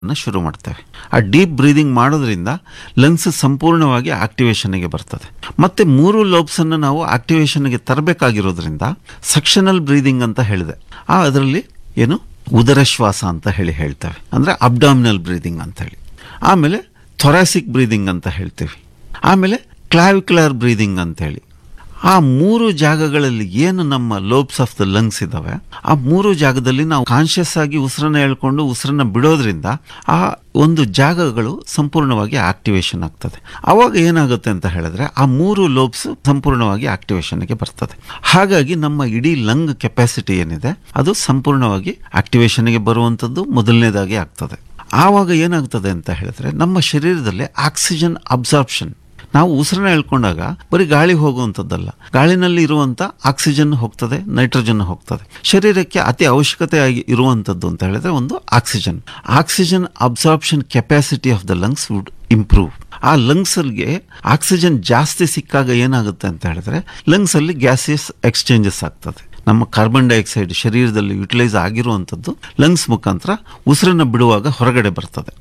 ಶುರು ಮಾಡ್ತೇವೆ ಆ ಡೀಪ್ ಬ್ರೀದಿಂಗ್ ಮಾಡೋದ್ರಿಂದ ಲಂಗ್ಸ್ ಸಂಪೂರ್ಣವಾಗಿ ಆಕ್ಟಿವೇಶನ್ಗೆ ಬರ್ತದೆ ಮತ್ತೆ ಮೂರು ಲೋಬ್ಸ್ ಅನ್ನು ನಾವು ಆಕ್ಟಿವೇಶನ್ಗೆ ತರಬೇಕಾಗಿರೋದ್ರಿಂದ ಸಕ್ಷನಲ್ ಬ್ರೀದಿಂಗ್ ಅಂತ ಹೇಳಿದೆ ಆ ಅದರಲ್ಲಿ ಏನು ಉದರ ಶ್ವಾಸ ಅಂತ ಹೇಳಿ ಹೇಳ್ತೇವೆ ಅಂದ್ರೆ ಅಬ್ಡಾಮಿನಲ್ ಬ್ರೀದಿಂಗ್ ಅಂತ ಹೇಳಿ ಆಮೇಲೆ ಥೊರಾಸಿಕ್ ಬ್ರೀದಿಂಗ್ ಅಂತ ಹೇಳ್ತೀವಿ ಆಮೇಲೆ ಕ್ಲಾವಿಕ್ಯುಲರ್ ಬ್ರೀದಿಂಗ್ ಅಂತ ಹೇಳಿ ಆ ಮೂರು ಜಾಗಗಳಲ್ಲಿ ಏನು ನಮ್ಮ ಲೋಬ್ಸ್ ಆಫ್ ದ ಲಂಗ್ಸ್ ಇದಾವೆ ಆ ಮೂರು ಜಾಗದಲ್ಲಿ ನಾವು ಕಾನ್ಷಿಯಸ್ ಆಗಿ ಉಸಿರನ್ನ ಹೇಳ್ಕೊಂಡು ಉಸಿರನ್ನ ಬಿಡೋದ್ರಿಂದ ಆ ಒಂದು ಜಾಗಗಳು ಸಂಪೂರ್ಣವಾಗಿ ಆಕ್ಟಿವೇಶನ್ ಆಗ್ತದೆ ಅವಾಗ ಏನಾಗುತ್ತೆ ಅಂತ ಹೇಳಿದ್ರೆ ಆ ಮೂರು ಲೋಬ್ಸ್ ಸಂಪೂರ್ಣವಾಗಿ ಆಕ್ಟಿವೇಶನ್ಗೆ ಬರ್ತದೆ ಹಾಗಾಗಿ ನಮ್ಮ ಇಡೀ ಲಂಗ್ ಕೆಪಾಸಿಟಿ ಏನಿದೆ ಅದು ಸಂಪೂರ್ಣವಾಗಿ ಆಕ್ಟಿವೇಶನ್ಗೆ ಬರುವಂಥದ್ದು ಮೊದಲನೇದಾಗಿ ಆಗ್ತದೆ ಆವಾಗ ಏನಾಗ್ತದೆ ಅಂತ ಹೇಳಿದ್ರೆ ನಮ್ಮ ಶರೀರದಲ್ಲಿ ಆಕ್ಸಿಜನ್ ಅಬ್ಸಾರ್ಪ್ಷನ್ ನಾವು ಉಸಿರನ್ನ ಹೇಳ್ಕೊಂಡಾಗ ಬರೀ ಗಾಳಿ ಹೋಗುವಂಥದ್ದಲ್ಲ ಗಾಳಿನಲ್ಲಿ ಇರುವಂಥ ಆಕ್ಸಿಜನ್ ಹೋಗ್ತದೆ ನೈಟ್ರೋಜನ್ ಹೋಗ್ತದೆ ಶರೀರಕ್ಕೆ ಅತಿ ಅವಶ್ಯಕತೆ ಆಗಿ ಇರುವಂಥದ್ದು ಅಂತ ಹೇಳಿದ್ರೆ ಒಂದು oxygen oxygen absorption capacity of the lungs would improve ಆ ಲಂಗ್ಸಲ್ಗೆ ಆಕ್ಸಿಜನ್ ಜಾಸ್ತಿ ಸಿಕ್ಕಾಗ ಏನಾಗುತ್ತೆ ಅಂತ ಹೇಳಿದ್ರೆ ಲಂಗ್ಸ್ ಅಲ್ಲಿ ಗ್ಯಾಸಿಯಸ್ ಎಕ್ಸ್ಚೇಂಜಸ್ ಆಗ್ತದೆ ನಮ್ಮ ಕಾರ್ಬನ್ ಡೈಆಕ್ಸೈಡ್ ಶರೀರದಲ್ಲಿ ಯುಟಿಲೈಸ್ ಆಗಿರುವಂಥದ್ದು ಲಂಗ್ಸ್ ಮುಖಾಂತರ ಉಸಿರನ್ನ ಬಿಡುವಾಗ ಹೊರಗಡೆ ಬರ್ತದೆ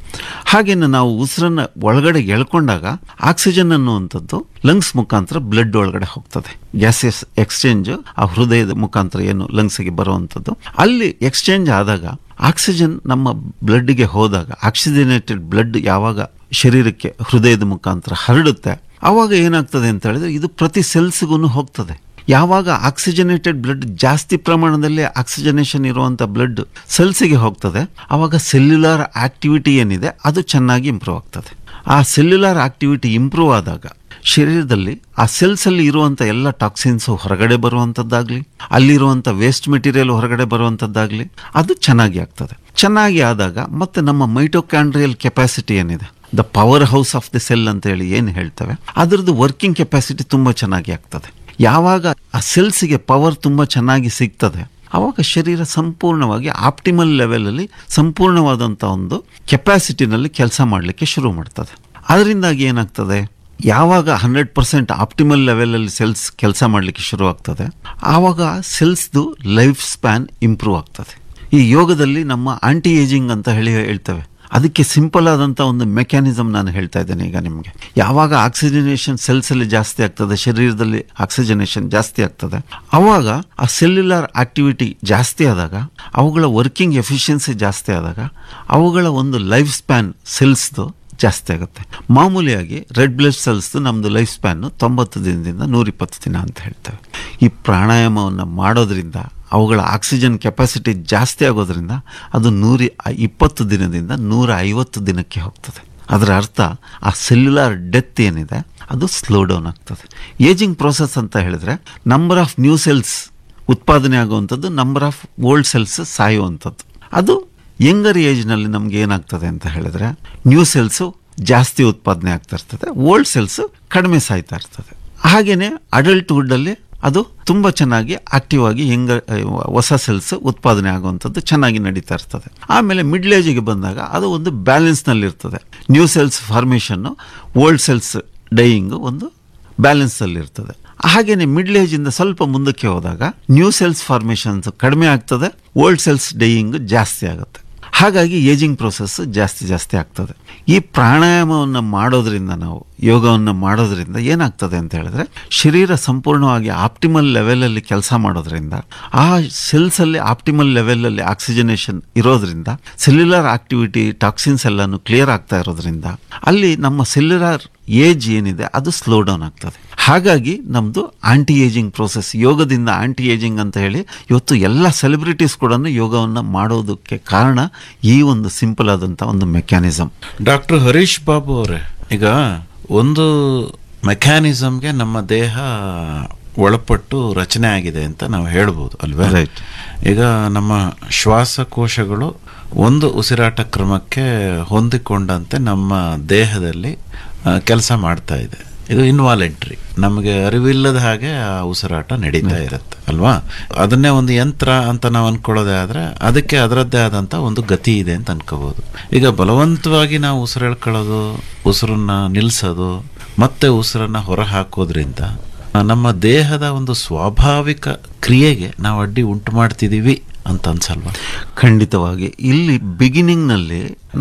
ಹಾಗೇನೆ ನಾವು ಉಸಿರನ್ನ ಒಳಗಡೆ ಎಳ್ಕೊಂಡಾಗ ಆಕ್ಸಿಜನ್ ಅನ್ನುವಂಥದ್ದು ಲಂಗ್ಸ್ ಮುಖಾಂತರ ಬ್ಲಡ್ ಒಳಗಡೆ ಹೋಗ್ತದೆ ಗ್ಯಾಸಿಯಸ್ ಎಕ್ಸ್ಚೇಂಜ್ ಆ ಹೃದಯದ ಮುಖಾಂತರ ಏನು ಲಂಗ್ಸ್ಗೆ ಬರುವಂಥದ್ದು ಅಲ್ಲಿ ಎಕ್ಸ್ಚೇಂಜ್ ಆದಾಗ ಆಕ್ಸಿಜನ್ ನಮ್ಮ ಬ್ಲಡ್ಗೆ ಹೋದಾಗ ಆಕ್ಸಿಜನೇಟೆಡ್ ಬ್ಲಡ್ ಯಾವಾಗ ಶರೀರಕ್ಕೆ ಹೃದಯದ ಮುಖಾಂತರ ಹರಡುತ್ತೆ ಆವಾಗ ಏನಾಗ್ತದೆ ಅಂತ ಹೇಳಿದ್ರೆ ಇದು ಪ್ರತಿ ಸೆಲ್ಸ್ಗೂ ಹೋಗ್ತದೆ ಯಾವಾಗ ಆಕ್ಸಿಜನೇಟೆಡ್ ಬ್ಲಡ್ ಜಾಸ್ತಿ ಪ್ರಮಾಣದಲ್ಲಿ ಆಕ್ಸಿಜನೇಷನ್ ಇರುವಂಥ ಬ್ಲಡ್ ಸೆಲ್ಸಿಗೆ ಹೋಗ್ತದೆ ಆವಾಗ ಸೆಲ್ಯುಲಾರ್ ಆಕ್ಟಿವಿಟಿ ಏನಿದೆ ಅದು ಚೆನ್ನಾಗಿ ಇಂಪ್ರೂವ್ ಆಗ್ತದೆ ಆ ಸೆಲ್ಯುಲಾರ್ ಆಕ್ಟಿವಿಟಿ ಇಂಪ್ರೂವ್ ಆದಾಗ ಶರೀರದಲ್ಲಿ ಆ ಸೆಲ್ಸ್ ಅಲ್ಲಿ ಇರುವಂತ ಎಲ್ಲ ಟಾಕ್ಸಿನ್ಸ್ ಹೊರಗಡೆ ಬರುವಂತದ್ದಾಗ್ಲಿ ಅಲ್ಲಿರುವಂತ ವೇಸ್ಟ್ ಮೆಟೀರಿಯಲ್ ಹೊರಗಡೆ ಬರುವಂತದ್ದಾಗ್ಲಿ ಅದು ಚೆನ್ನಾಗಿ ಆಗ್ತದೆ ಚೆನ್ನಾಗಿ ಆದಾಗ ಮತ್ತೆ ನಮ್ಮ ಮೈಟೋಕ್ಯಾಂಡ್ರಿಯಲ್ ಕೆಪಾಸಿಟಿ ಏನಿದೆ the powerhouse of the cell ಅಂತ ಹೇಳಿ ಏನು ಹೇಳ್ತೇವೆ ಅದರದ್ದು ವರ್ಕಿಂಗ್ ಕೆಪಾಸಿಟಿ ತುಂಬಾ ಚೆನ್ನಾಗಿ ಆಗ್ತದೆ ಯಾವಾಗ ಆ ಸೆಲ್ಸ್ಗೆ ಪವರ್ ತುಂಬಾ ಚೆನ್ನಾಗಿ ಸಿಗ್ತದೆ ಆವಾಗ ಶರೀರ ಸಂಪೂರ್ಣವಾಗಿ ಆಪ್ಟಿಮಲ್ ಲೆವೆಲಲ್ಲಿ ಸಂಪೂರ್ಣವಾದಂಥ ಒಂದು ಕೆಪಾಸಿಟಿನಲ್ಲಿ ಕೆಲಸ ಮಾಡಲಿಕ್ಕೆ ಶುರು ಮಾಡ್ತದೆ ಅದರಿಂದಾಗಿ ಏನಾಗ್ತದೆ ಯಾವಾಗ ಹಂಡ್ರೆಡ್ ಪರ್ಸೆಂಟ್ ಆಪ್ಟಿಮಲ್ ಲೆವೆಲಲ್ಲಿ ಸೆಲ್ಸ್ ಕೆಲಸ ಮಾಡಲಿಕ್ಕೆ ಶುರು ಆಗ್ತದೆ ಆವಾಗ ಸೆಲ್ಸ್ದು ಲೈಫ್ ಸ್ಪ್ಯಾನ್ ಇಂಪ್ರೂವ್ ಆಗ್ತದೆ ಈ ಯೋಗದಲ್ಲಿ ನಮ್ಮ ಆಂಟಿ ಏಜಿಂಗ್ ಅಂತ ಹೇಳಿ ಹೇಳ್ತೇವೆ ಅದಕ್ಕೆ ಸಿಂಪಲ್ ಆದಂಥ ಒಂದು ಮೆಕ್ಯಾನಿಸಮ್ ನಾನು ಹೇಳ್ತಾ ಇದ್ದೇನೆ ಈಗ ನಿಮಗೆ ಯಾವಾಗ ಆಕ್ಸಿಜನೇಷನ್ ಸೆಲ್ಸ್ ಅಲ್ಲಿ ಜಾಸ್ತಿ ಆಗ್ತದೆ ಶರೀರದಲ್ಲಿ ಆಕ್ಸಿಜನೇಷನ್ ಜಾಸ್ತಿ ಆಗ್ತದೆ ಅವಾಗ ಆ ಸೆಲ್ಯುಲಾರ್ ಆಕ್ಟಿವಿಟಿ ಜಾಸ್ತಿ ಆದಾಗ ಅವುಗಳ ವರ್ಕಿಂಗ್ ಎಫಿಷಿಯನ್ಸಿ ಜಾಸ್ತಿ ಆದಾಗ ಅವುಗಳ ಒಂದು ಲೈಫ್ ಸ್ಪ್ಯಾನ್ ಸೆಲ್ಸ್ದು ಜಾಸ್ತಿ ಆಗುತ್ತೆ ಮಾಮೂಲಿಯಾಗಿ ರೆಡ್ ಬ್ಲಡ್ ಸೆಲ್ಸ್ ನಮ್ಮದು ಲೈಫ್ ಸ್ಪ್ಯಾನ್ ತೊಂಬತ್ತು ದಿನದಿಂದ ನೂರಿಪ್ಪತ್ತು ದಿನ ಅಂತ ಹೇಳ್ತೇವೆ ಈ ಪ್ರಾಣಾಯಾಮವನ್ನು ಮಾಡೋದ್ರಿಂದ ಅವುಗಳ ಆಕ್ಸಿಜನ್ ಕೆಪಾಸಿಟಿ ಜಾಸ್ತಿ ಆಗೋದ್ರಿಂದ ಅದು ನೂರಿ ಇಪ್ಪತ್ತು ದಿನದಿಂದ ನೂರ ಐವತ್ತು ದಿನಕ್ಕೆ ಹೋಗ್ತದೆ ಅದರ ಅರ್ಥ ಆ ಸೆಲ್ಯುಲಾರ್ ಡೆತ್ ಏನಿದೆ ಅದು ಸ್ಲೋ ಡೌನ್ ಆಗ್ತದೆ ಏಜಿಂಗ್ ಪ್ರೋಸೆಸ್ ಅಂತ ಹೇಳಿದ್ರೆ ನಂಬರ್ ಆಫ್ ನ್ಯೂ ಸೆಲ್ಸ್ ಉತ್ಪಾದನೆ ಆಗುವಂಥದ್ದು ನಂಬರ್ ಆಫ್ ಓಲ್ಡ್ ಸೆಲ್ಸ್ ಸಾಯುವಂಥದ್ದು ಅದು ಯಂಗರ್ ಏಜ್ನಲ್ಲಿ ನಮ್ಗೆ ಏನಾಗ್ತದೆ ಅಂತ ಹೇಳಿದ್ರೆ ನ್ಯೂ ಸೆಲ್ಸು ಜಾಸ್ತಿ ಉತ್ಪಾದನೆ ಆಗ್ತಾ ಇರ್ತದೆ ಓಲ್ಡ್ ಸೆಲ್ಸ್ ಕಡಿಮೆ ಸಾಯ್ತಾ ಇರ್ತದೆ ಹಾಗೇನೆ ಅಡಲ್ಟ್ಹುಡ್ ಅಲ್ಲಿ ಅದು ತುಂಬಾ ಚೆನ್ನಾಗಿ ಆಕ್ಟಿವ್ ಆಗಿ ಹೆಂಗ ಹೊಸ ಸೆಲ್ಸ್ ಉತ್ಪಾದನೆ ಆಗುವಂಥದ್ದು ಚೆನ್ನಾಗಿ ನಡೀತಾ ಇರ್ತದೆ ಆಮೇಲೆ ಮಿಡ್ಲ್ ಏಜಿಗೆ ಬಂದಾಗ ಅದು ಒಂದು ಬ್ಯಾಲೆನ್ಸ್ ನಲ್ಲಿ ಇರ್ತದೆ new cells formation old cells dying ಒಂದು ಬ್ಯಾಲೆನ್ಸ್ ಅಲ್ಲಿ ಇರ್ತದೆ ಹಾಗೇನೆ ಮಿಡ್ಲ್ ಏಜ್ ಇಂದ ಸ್ವಲ್ಪ ಮುಂದಕ್ಕೆ ಹೋದಾಗ ನ್ಯೂ ಸೆಲ್ಸ್ ಫಾರ್ಮೇಷನ್ಸ್ ಕಡಿಮೆ ಆಗ್ತದೆ ಓಲ್ಡ್ ಸೆಲ್ಸ್ ಡೈಯಿಂಗ್ ಜಾಸ್ತಿ ಆಗುತ್ತೆ ಹಾಗಾಗಿ ಏಜಿಂಗ್ ಪ್ರೋಸೆಸ್ ಜಾಸ್ತಿ ಜಾಸ್ತಿ ಆಗ್ತದೆ ಈ ಪ್ರಾಣಾಯಾಮವನ್ನು ಮಾಡೋದ್ರಿಂದ ನಾವು ಯೋಗವನ್ನು ಮಾಡೋದ್ರಿಂದ ಏನಾಗ್ತದೆ ಅಂತ ಹೇಳಿದ್ರೆ ಶರೀರ ಸಂಪೂರ್ಣವಾಗಿ ಆಪ್ಟಿಮಲ್ ಲೆವೆಲಲ್ಲಿ ಕೆಲಸ ಮಾಡೋದ್ರಿಂದ ಆ ಸೆಲ್ಸ್ ಅಲ್ಲಿ ಆಪ್ಟಿಮಲ್ ಲೆವೆಲಲ್ಲಿ ಆಕ್ಸಿಜನೇಷನ್ ಇರೋದ್ರಿಂದ ಸೆಲ್ಯುಲಾರ್ ಆಕ್ಟಿವಿಟಿ ಟಾಕ್ಸಿನ್ಸ್ ಎಲ್ಲಾನು ಕ್ಲಿಯರ್ ಆಗ್ತಾ ಇರೋದ್ರಿಂದ ಅಲ್ಲಿ ನಮ್ಮ ಸೆಲ್ಯುಲಾರ್ ಏಜ್ ಏನಿದೆ ಅದು ಸ್ಲೋ ಡೌನ್ ಆಗ್ತದೆ ಹಾಗಾಗಿ ನಮ್ದು ಆಂಟಿ ಏಜಿಂಗ್ ಪ್ರೋಸೆಸ್ ಯೋಗದಿಂದ ಆಂಟಿ ಏಜಿಂಗ್ ಅಂತ ಹೇಳಿ ಇವತ್ತು ಎಲ್ಲ ಸೆಲೆಬ್ರಿಟೀಸ್ ಕೂಡ ಯೋಗವನ್ನು ಮಾಡೋದಕ್ಕೆ ಕಾರಣ ಈ ಒಂದು ಸಿಂಪಲ್ ಆದಂಥ ಒಂದು ಮೆಕ್ಯಾನಿಸಮ್ ಡಾಕ್ಟರ್ ಹರೀಶ್ ಬಾಬು ಅವರೇ ಈಗ ಒಂದು ಮೆಕ್ಯಾನಿಸಮ್ಗೆ ನಮ್ಮ ದೇಹ ಒಳಪಟ್ಟು ರಚನೆ ಆಗಿದೆ ಅಂತ ನಾವು ಹೇಳ್ಬೋದು ಅಲ್ವೇ Right. ಈಗ ನಮ್ಮ ಶ್ವಾಸಕೋಶಗಳು ಒಂದು ಉಸಿರಾಟ ಕ್ರಮಕ್ಕೆ ಹೊಂದಿಕೊಂಡಂತೆ ನಮ್ಮ ದೇಹದಲ್ಲಿ ಕೆಲಸ ಮಾಡ್ತಾ ಇದೆ ಇದು ಇನ್ವಾಲೆಂಟ್ರಿ ನಮಗೆ ಅರಿವಿಲ್ಲದ ಹಾಗೆ ಆ ಉಸಿರಾಟ ನಡೀತಾ ಇರುತ್ತೆ ಅಲ್ವಾ ಅದನ್ನೇ ಒಂದು ಯಂತ್ರ ಅಂತ ನಾವು ಅನ್ಕೊಳ್ಳೋದೇ ಆದ್ರೆ ಅದಕ್ಕೆ ಅದರದ್ದೇ ಆದಂತ ಒಂದು ಗತಿ ಇದೆ ಅಂತ ಅನ್ಕೋಬಹುದು ಈಗ ಬಲವಂತವಾಗಿ ನಾವು ಉಸಿರು ಎಳ್ಕೊಳ್ಳೋದು ಉಸಿರನ್ನ ನಿಲ್ಸೋದು ಮತ್ತೆ ಉಸಿರನ್ನ ಹೊರ ಹಾಕೋದ್ರಿಂದ ನಮ್ಮ ದೇಹದ ಒಂದು ಸ್ವಾಭಾವಿಕ ಕ್ರಿಯೆಗೆ ನಾವು ಅಡ್ಡಿ ಉಂಟು ಮಾಡ್ತಿದೀವಿ ಅಂತ ಅನ್ಸಲ್ವಾ ಖಂಡಿತವಾಗಿ ಇಲ್ಲಿ ಬಿಗಿನಿಂಗ್ನಲ್ಲಿ